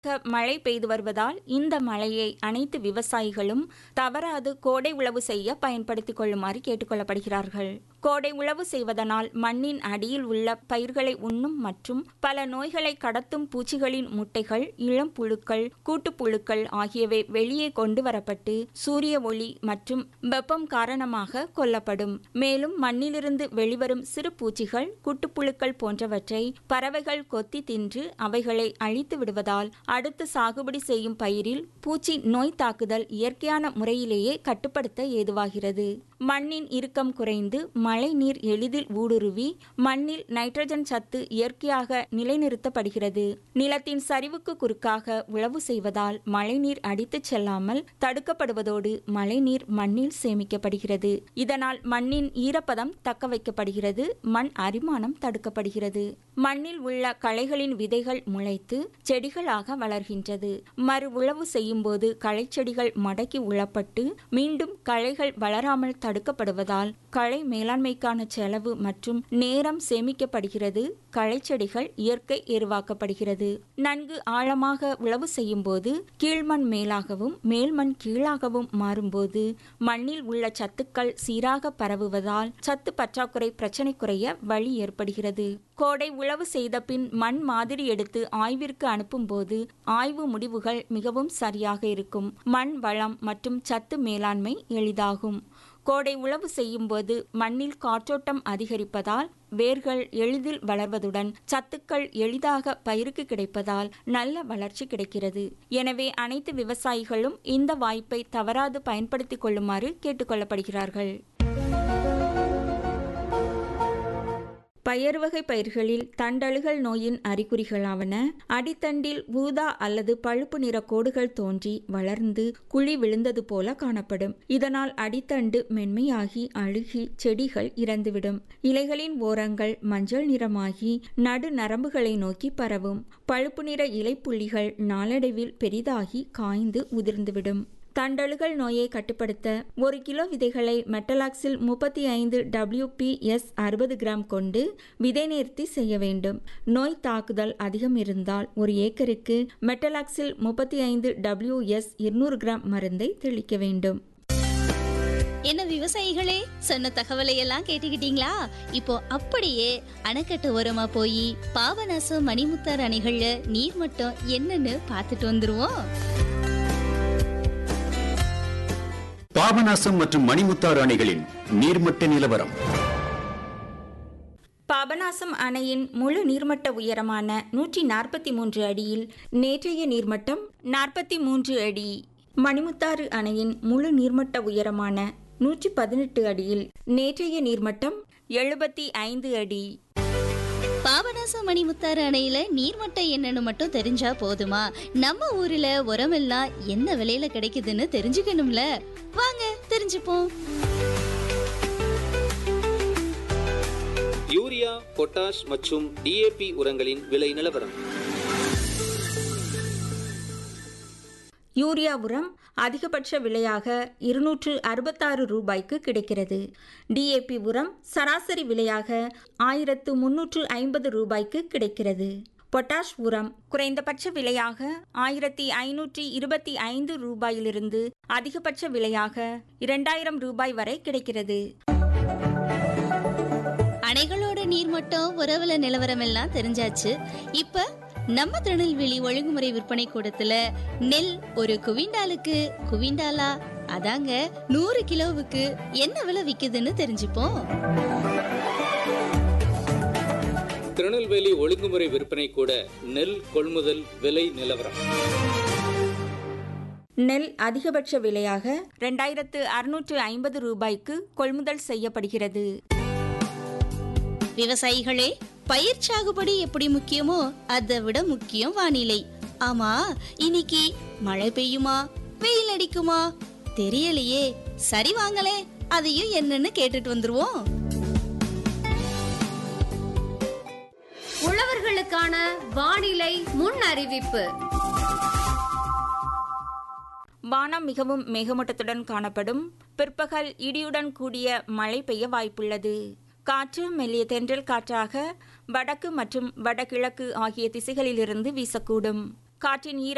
மழை பெய்து வருவதால் இந்த மழையை அனைத்து விவசாயிகளும் தவறாது கோடை உழவு செய்ய பயன்படுத்திக் கொள்ளுமாறு கேட்டுக்கொள்ளப்படுகிறார்கள் கோடை உழவு செய்வதனால் மண்ணின் அடியில் உள்ள பயிர்களை உண்ணும் மற்றும் பல நோய்களை கடத்தும் பூச்சிகளின் முட்டைகள் இளம் புழுக்கள் கூட்டுப்புழுக்கள் ஆகியவை வெளியே கொண்டு வரப்பட்டு சூரிய ஒளி மற்றும் வெப்பம் காரணமாக கொல்லப்படும் மேலும் மண்ணிலிருந்து வெளிவரும் சிறு பூச்சிகள் கூட்டுப்புழுக்கள் போன்றவற்றை பறவைகள் கொத்தி தின்று அவைகளை அழித்து விடுவதால் அடுத்து சாகுபடி செய்யும் பயிரில் பூச்சி நோய் தாக்குதல் இயற்கையான முறையிலேயே கட்டுப்படுத்த ஏதுவாகிறது மண்ணின் இறுக்கம் குறைந்து மழை நீர் எளிதில் ஊடுருவி மண்ணில் நைட்ரஜன் சத்து இயற்கையாக நிலைநிறுத்தப்படுகிறது நிலத்தின் சரிவுக்கு குறுக்காக உழவு செய்வதால் மழைநீர் அடித்துச் செல்லாமல் தடுக்கப்படுவதோடு மழைநீர் மண்ணில் சேமிக்கப்படுகிறது இதனால் மண்ணின் ஈரப்பதம் தக்க வைக்கப்படுகிறது மண் அரிமானம் தடுக்கப்படுகிறது மண்ணில் உள்ள களைகளின் விதைகள் முளைத்து செடிகளாக வளர்கின்றது மறு உழவு செய்யும் போது களைச்செடிகள் மடக்கி உழப்பட்டு மீண்டும் களைகள் வளராமல் தடுக்கப்படுவதால் களை மேலாண்மைக்கான செலவு மற்றும் நேரம் சேமிக்கப்படுகிறது களைச்செடிகள் இயற்கை எருவாக்கப்படுகிறது நன்கு ஆழமாக உழவு செய்யும் போது கீழ்மண் மேலாகவும் மேல்மண் கீழாகவும் மாறும்போது மண்ணில் உள்ள சத்துக்கள் சீராக பரவுவதால் சத்து பற்றாக்குறை பிரச்சனை குறைய வழி ஏற்படுகிறது கோடை உழவு செய்த பின் மண் மாதிரி எடுத்து ஆய்விற்கு அனுப்பும்போது ஆய்வு முடிவுகள் மிகவும் சரியாக இருக்கும் மண் வளம் மற்றும் சத்து மேலாண்மை எளிதாகும் கோடை உழவு செய்யும்போது மண்ணில் காற்றோட்டம் அதிகரிப்பதால் வேர்கள் எளிதில் வளர்வதுடன் சத்துக்கள் எளிதாக பயிருக்கு கிடைப்பதால் நல்ல வளர்ச்சி கிடைக்கிறது எனவே அனைத்து விவசாயிகளும் இந்த வாய்ப்பை தவறாது பயன்படுத்திக் கொள்ளுமாறு கேட்டுக்கொள்ளப்படுகிறார்கள் பயறு வகை பயிர்களில் தண்டழுகல் நோயின் அறிகுறிகளாவன அடித்தண்டில் ஊதா அல்லது பழுப்பு நிற கோடுகள் தோன்றி வளர்ந்து குழி விழுந்தது போல காணப்படும் இதனால் அடித்தண்டு மென்மையாகி அழுகி செடிகள் இறந்துவிடும் இலைகளின் ஓரங்கள் மஞ்சள் நிறமாகி நடு நரம்புகளை நோக்கி பரவும் பழுப்பு நிற இலைப்புள்ளிகள் நாளடைவில் பெரிதாகி காய்ந்து உதிர்ந்துவிடும் தண்டழுகல் நோயை கட்டுப்படுத்த ஒரு கிலோ விதைகளை மெட்டலாக்சில் முப்பத்தி ஐந்து டபிள்யூபிஎஸ் அறுபது கிராம் கொண்டு விதை நேர்த்தி செய்ய வேண்டும் நோய் தாக்குதல் அதிகம் இருந்தால் ஒரு ஏக்கருக்கு மெட்டலாக்சில் முப்பத்தி ஐந்து டபிள்யூஎஸ் இருநூறு கிராம் மருந்தை தெளிக்க வேண்டும் என்ன விவசாயிகளே சொன்ன தகவலை எல்லாம் கேட்டுக்கிட்டீங்களா இப்போ அப்படியே அணைக்கட்டு ஓரமா போய் பாபநாசம் மணிமுத்தார் அணைகள்ல நீர்மட்டம் என்னன்னு பார்த்துட்டு வந்துருவோம் பாபநாசம் மற்றும் மணிமுத்தாறு அணைகளின் நீர்மட்ட நிலவரம் பாபநாசம் அணையின் முழு நீர்மட்ட உயரமான நூற்றி நாற்பத்தி மூன்று அடியில் நேற்றைய நீர்மட்டம் நாற்பத்தி மூன்று அடி மணிமுத்தாறு அணையின் முழு நீர்மட்ட உயரமான நூற்றி பதினெட்டு அடியில் நேற்றைய நீர்மட்டம் எழுபத்தி ஐந்து அடி பாபநாசம் மணிமுத்தாறு அணையில நீர்மட்டம் என்னன்னு மட்டும் தெரிஞ்சா போதுமா நம்ம ஊர்ல உரமெல்லாம் என்ன விலையில கிடைக்குதுன்னு தெரிஞ்சுக்கணும்ல வாங்க தெரிஞ்சுப்போம் யூரியா பொட்டாஷ் மற்றும் டிஏபி உரங்களின் விலை நிலவரம் யூரியா உரம் அதிகபட்ச விலையாக இருநூற்று அறுபத்தாறு ரூபாய்க்கு கிடைக்கிறது டிஏபி உரம் சராசரி விலையாக ஆயிரத்து முன்னூற்று ஐம்பது ரூபாய்க்கு கிடைக்கிறது பொட்டாஷ் உரம் குறைந்தபட்ச விலையாக ஆயிரத்தி ஐநூற்றி இருபத்தி ஐந்து ரூபாயிலிருந்து அதிகபட்ச விலையாக இரண்டாயிரம் ரூபாய் வரை கிடைக்கிறது அணைகளோட நீர்மட்டம் உறவுல நிலவரம் எல்லாம் தெரிஞ்சாச்சு இப்ப நம்ம திருநெல்வேலி ஒழுங்குமுறை விற்பனை கூடத்துல நெல் ஒரு குவிண்டாலுக்கு குவிண்டாலா அதாங்க நூறு கிலோவுக்கு என்ன விலை விக்குதுன்னு தெரிஞ்சுப்போம் திருநெல்வேலி ஒழுங்குமுறை விற்பனை கூட நெல் கொள்முதல் விலை நிலவரம் நெல் அதிகபட்ச விலையாக ரெண்டாயிரத்து அறுநூற்று ஐம்பது ரூபாய்க்கு கொள்முதல் செய்யப்படுகிறது விவசாயிகளே பயிர் சாகுபடி எப்படி முக்கியமோ அதை விட முக்கியம் வானிலை ஆமா இன்னைக்கு மழை பெய்யுமா வெயில் அடிக்குமா தெரியலையே சரி வாங்களே அதையும் என்னன்னு கேட்டுட்டு வந்துருவோம் உழவர்களுக்கான வானிலை முன் அறிவிப்பு வானம் மிகவும் மேகமூட்டத்துடன் காணப்படும் பிற்பகல் இடியுடன் கூடிய மழை பெய்ய வாய்ப்புள்ளது காற்று மெல்லிய தென்றல் காற்றாக வடக்கு மற்றும் வடகிழக்கு ஆகிய திசைகளிலிருந்து வீசக்கூடும் காற்றின் ஈர